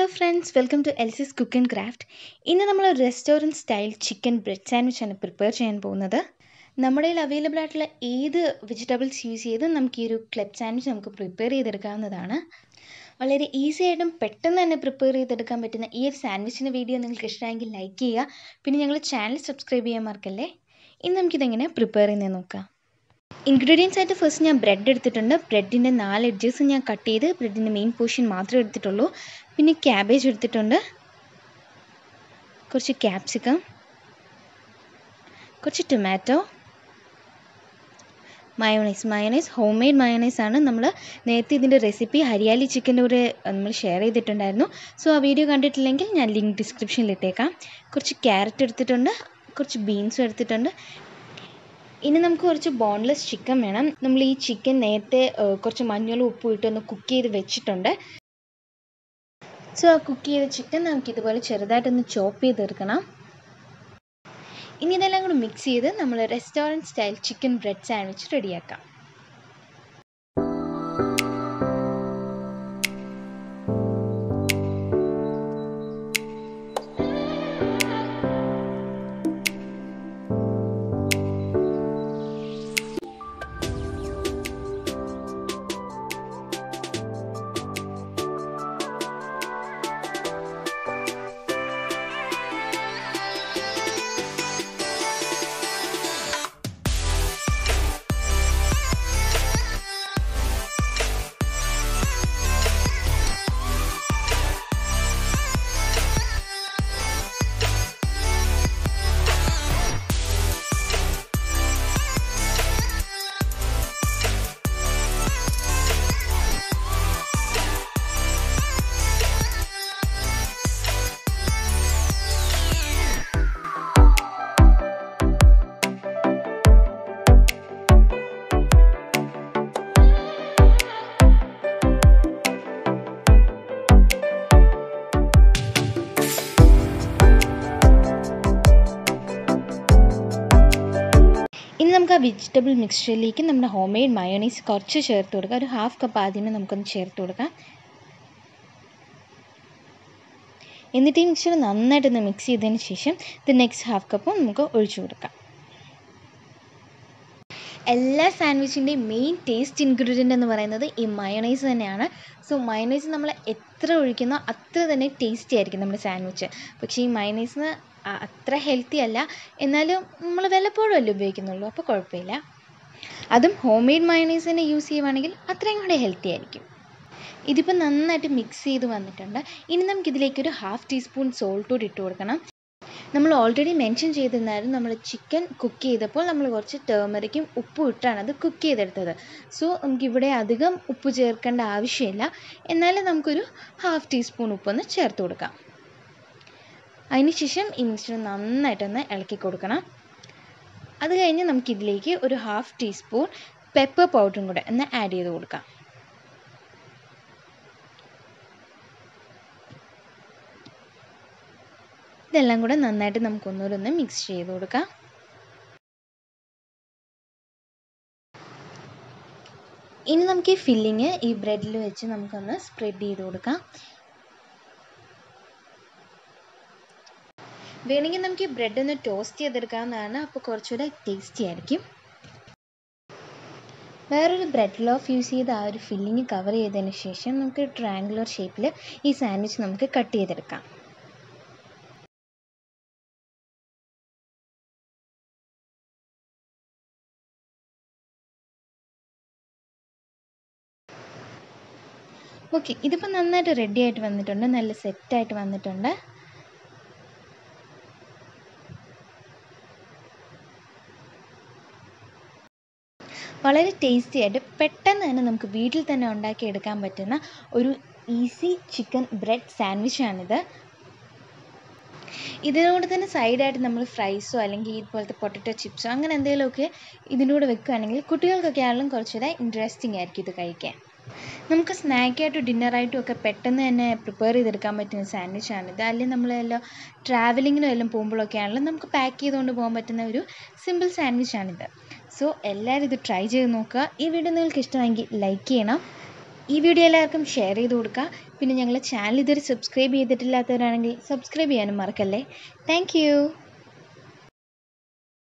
hello friends welcome to Elsy's cook and craft ഇന്ന് നമ്മൾ restaurant style chicken bread sandwich ആണ് prepare ചെയ്യാൻ പോകുന്നത് നമ്മുടെ കയ്യിൽ അവൈലബിൾ ആയിട്ടുള്ള ഏത് വെജിറ്റബിൾസ് യൂസ് ചെയ്ത് നമുക്ക് ഈ ഒരു ക്ലബ് സാൻഡ്വിച്ച് നമുക്ക് പ്രിപ്പയർ ചെയ്തെടുക്കാവുന്നതാണ് വളരെ ഈസി ആയിട്ടും പെട്ടെന്ന് തന്നെ പ്രിപ്പയർ ചെയ്തെടുക്കാൻ പറ്റുന്ന ഈ ഒരു സാൻഡ്വിച്ചിൻ്റെ വീഡിയോ നിങ്ങൾക്ക് ഇഷ്ടമായെങ്കിൽ ലൈക്ക് ചെയ്യുക പിന്നെ ഞങ്ങൾ ചാനൽ സബ്സ്ക്രൈബ് ചെയ്യാൻ മറക്കല്ലേ ഇന്ന് നമുക്കിതെങ്ങനെ പ്രിപ്പയർ ചെയ്യുന്നത് നോക്കാം ഇൻഗ്രീഡിയൻസ് ആയിട്ട് ഫസ്റ്റ് ഞാൻ ബ്രെഡ് എടുത്തിട്ടുണ്ട് ബ്രെഡിൻ്റെ നാല് എഡ്ജസ് ഞാൻ കട്ട് ചെയ്ത് ബ്രെഡിൻ്റെ മെയിൻ പോർഷൻ മാത്രമേ എടുത്തിട്ടുള്ളൂ പിന്നെ ക്യാബേജ് എടുത്തിട്ടുണ്ട് കുറച്ച് ക്യാപ്സിക്കം കുറച്ച് tomato mayonnaise mayonnaise home made mayonnaise ആണ് നമ്മൾ നേരത്തെ ഇതിൻ്റെ റെസിപ്പി ഹരിയാലി ചിക്കൻ്റെ കൂടെ നമ്മൾ ഷെയർ ചെയ്തിട്ടുണ്ടായിരുന്നു സോ ആ വീഡിയോ കണ്ടിട്ടില്ലെങ്കിൽ ഞാൻ ലിങ്ക് ഡിസ്ക്രിപ്ഷനിൽ ഇട്ടേക്കാം കുറച്ച് ക്യാരറ്റ് എടുത്തിട്ടുണ്ട് കുറച്ച് ബീൻസും എടുത്തിട്ടുണ്ട് ഇനി നമുക്ക് കുറച്ച് ബോൺലെസ് ചിക്കൻ വേണം നമ്മൾ ഈ ചിക്കൻ നേരത്തെ കുറച്ച് മഞ്ഞളും ഉപ്പും ഇട്ടൊന്ന് കുക്ക് ചെയ്ത് വെച്ചിട്ടുണ്ട് സോ ആ കുക്ക് ചെയ്ത ചിക്കൻ നമുക്ക് ഇതുപോലെ ചെറുതായിട്ടൊന്ന് ചോപ്പ് ചെയ്തെടുക്കണം ഇനി ഇതെല്ലാം കൂടി മിക്സ് ചെയ്ത് നമ്മൾ restaurant style chicken bread sandwich റെഡിയാക്കാം ഇനി നമുക്ക് ആ വെജിറ്റബിൾ മിക്സ്ചറിലേക്ക് നമ്മുടെ ഹോം മെയ്ഡ് മയോണൈസ് കുറച്ച് ചേർത്ത് കൊടുക്കാം ഒരു ഹാഫ് കപ്പ് ആദ്യമേ നമുക്കൊന്ന് ചേർത്ത് കൊടുക്കാം എന്നിട്ട് ഈ മിക്സ്ചർ നന്നായിട്ടൊന്ന് മിക്സ് ചെയ്തതിന് ശേഷം ഇത് നെക്സ്റ്റ് ഹാഫ് കപ്പും നമുക്ക് ഒഴിച്ചു കൊടുക്കാം എല്ലാ സാൻഡ്വിച്ചിൻ്റെയും മെയിൻ ടേസ്റ്റ് ഇൻഗ്രീഡിയൻ്റ് എന്ന് പറയുന്നത് ഈ മയോണൈസ് തന്നെയാണ് സോ മയോണൈസ് നമ്മൾ എത്ര ഒഴിക്കുന്നോ അത്ര തന്നെ ടേസ്റ്റി ആയിരിക്കും നമ്മുടെ സാൻഡ്വിച്ച് പക്ഷേ ഈ മയോണൈസിന് അത്ര ഹെൽത്തി അല്ല എന്നാലും നമ്മൾ വല്ലപ്പോഴും അല്ലേ ഉപയോഗിക്കുന്നുള്ളൂ അപ്പോൾ കുഴപ്പമില്ല അതും ഹോം മെയ്ഡ് മയോണൈസ് തന്നെ യൂസ് ചെയ്യുവാണെങ്കിൽ അത്രയും കൂടെ ഹെൽത്തി ആയിരിക്കും ഇതിപ്പോൾ നന്നായിട്ട് മിക്സ് ചെയ്ത് വന്നിട്ടുണ്ട് ഇനി നമുക്കിതിലേക്കൊരു ഹാഫ് ടീസ്പൂൺ സോൾട്ട് കൂടി ഇട്ട് കൊടുക്കണം നമ്മൾ ഓൾറെഡി മെൻഷൻ ചെയ്തിരുന്നായിരുന്നു നമ്മൾ ചിക്കൻ കുക്ക് ചെയ്തപ്പോൾ നമ്മൾ കുറച്ച് ടേമറിക്കും ഉപ്പും ഇട്ടാണ് അത് കുക്ക് ചെയ്തെടുത്തത് സോ നമുക്കിവിടെ അധികം ഉപ്പ് ചേർക്കേണ്ട ആവശ്യമില്ല എന്നാലും നമുക്കൊരു ഹാഫ് ടീസ്പൂൺ ഉപ്പൊന്ന് ചേർത്ത് കൊടുക്കാം അതിനുശേഷം ഈ മിക്സ്ചർ നന്നായിട്ടൊന്ന് ഇളക്കി കൊടുക്കണം അത് കഴിഞ്ഞ് നമുക്കിതിലേക്ക് ഒരു ഹാഫ് ടീസ്പൂൺ പെപ്പർ പൗഡറും കൂടെ ഒന്ന് ആഡ് ചെയ്ത് കൊടുക്കാം ഇതെല്ലാം കൂടെ നന്നായിട്ട് നമുക്കൊന്നുകൂടെ ഒന്ന് മിക്സ് ചെയ്ത് കൊടുക്കാം ഇനി നമുക്ക് ഈ ഫില്ലിങ് ഈ ബ്രെഡിൽ വെച്ച് നമുക്കൊന്ന് സ്പ്രെഡ് ചെയ്ത് കൊടുക്കാം വേണമെങ്കിൽ നമുക്ക് ഈ ബ്രെഡ് ഒന്ന് ടോസ്റ്റ് ചെയ്തെടുക്കാവുന്നതാണ് അപ്പോൾ കുറച്ചുകൂടെ ടേസ്റ്റി ആയിരിക്കും വേറൊരു ബ്രെഡ് ലോഫ് യൂസ് ചെയ്ത് ആ ഒരു ഫില്ലിങ് കവർ ചെയ്തതിന് ശേഷം നമുക്ക് ട്രയാങ്കുലർ ഷേപ്പിൽ ഈ സാൻഡ്വിച്ച് നമുക്ക് കട്ട് ചെയ്തെടുക്കാം ഓക്കെ ഇതിപ്പോൾ നന്നായിട്ട് റെഡി ആയിട്ട് വന്നിട്ടുണ്ട് നല്ല സെറ്റായിട്ട് വന്നിട്ടുണ്ട് വളരെ ടേസ്റ്റി ആയിട്ട് പെട്ടെന്ന് തന്നെ നമുക്ക് വീട്ടിൽ തന്നെ ഉണ്ടാക്കിയെടുക്കാൻ പറ്റുന്ന ഒരു ഈസി ചിക്കൻ ബ്രെഡ് സാൻഡ്വിച്ചാണിത് ഇതിനോട് തന്നെ സൈഡായിട്ട് നമ്മൾ ഫ്രൈസോ അല്ലെങ്കിൽ ഇതുപോലത്തെ പൊട്ടറ്റോ ചിപ്സോ അങ്ങനെ എന്തെങ്കിലുമൊക്കെ ഇതിനൂടെ വെക്കുകയാണെങ്കിൽ കുട്ടികൾക്കൊക്കെ ആണെങ്കിലും കുറച്ചുകൂടെ ഇൻട്രസ്റ്റിംഗ് ആയിരിക്കും ഇത് കഴിക്കാൻ നമുക്ക് സ്നാക്കായിട്ടും ഡിന്നറായിട്ടും ഒക്കെ പെട്ടെന്ന് തന്നെ പ്രിപ്പയർ ചെയ്തെടുക്കാൻ പറ്റുന്ന സാൻഡ്വിച്ചാണിത് അല്ലെങ്കിൽ നമ്മളെല്ലാം ട്രാവലിങ്ങിനും എല്ലാം പോകുമ്പോഴൊക്കെ ആണെങ്കിലും നമുക്ക് പാക്ക് ചെയ്തുകൊണ്ട് പോകാൻ പറ്റുന്ന ഒരു സിമ്പിൾ സാൻഡ്വിച്ചാണിത് സോ എല്ലാവരും ഇത് ട്രൈ ചെയ്ത് നോക്കുക ഈ വീഡിയോ നിങ്ങൾക്ക് ഇഷ്ടമെങ്കിൽ ലൈക്ക് ചെയ്യണം ഈ വീഡിയോ എല്ലാവർക്കും ഷെയർ ചെയ്ത് കൊടുക്കുക പിന്നെ ഞങ്ങളുടെ ചാനൽ ഇതുവരെ സബ്സ്ക്രൈബ് ചെയ്തിട്ടില്ലാത്തവരാണെങ്കിൽ സബ്സ്ക്രൈബ് ചെയ്യാനും മറക്കല്ലേ താങ്ക്